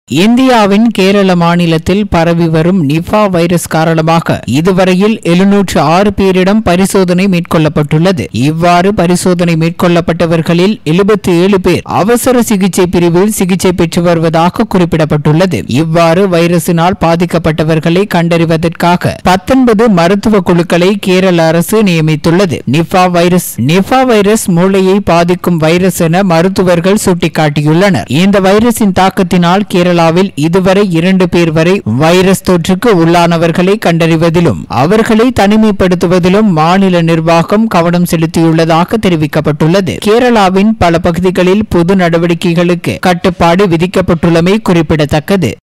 இந்தியாவின் கேரள மாநிலத்தில் பரவி வரும் நிஃபா வைரஸ் காரணமாக இதுவரையில் எழுநூற்று ஆறு பேரிடம் பரிசோதனை மேற்கொள்ளப்பட்டுள்ளது இவ்வாறு பரிசோதனை மேற்கொள்ளப்பட்டவர்களில் எழுபத்தி ஏழு பேர் அவசர சிகிச்சை பிரிவில் சிகிச்சை பெற்று வருவதாக குறிப்பிடப்பட்டுள்ளது இவ்வாறு வைரஸினால் பாதிக்கப்பட்டவர்களை கண்டறிவதற்காக பத்தொன்பது மருத்துவ குழுக்களை கேரள அரசு நியமித்துள்ளது நிஃபா வைரஸ் நிஃபா வைரஸ் மூளையை பாதிக்கும் வைரஸ் என மருத்துவர்கள் சுட்டிக்காட்டியுள்ளனர் இந்த வைரஸின் தாக்கத்தினால் கேரளாவில் இதுவரை இரண்டு பேர் வரை வைரஸ் தொற்றுக்கு உள்ளானவர்களை கண்டறிவதிலும் அவர்களை தனிமைப்படுத்துவதிலும் மாநில நிர்வாகம் கவனம் செலுத்தியுள்ளதாக தெரிவிக்கப்பட்டுள்ளது கேரளாவின் பல பகுதிகளில் பொது நடவடிக்கைகளுக்கு கட்டுப்பாடு விதிக்கப்பட்டுள்ளமை குறிப்பிடத்தக்கது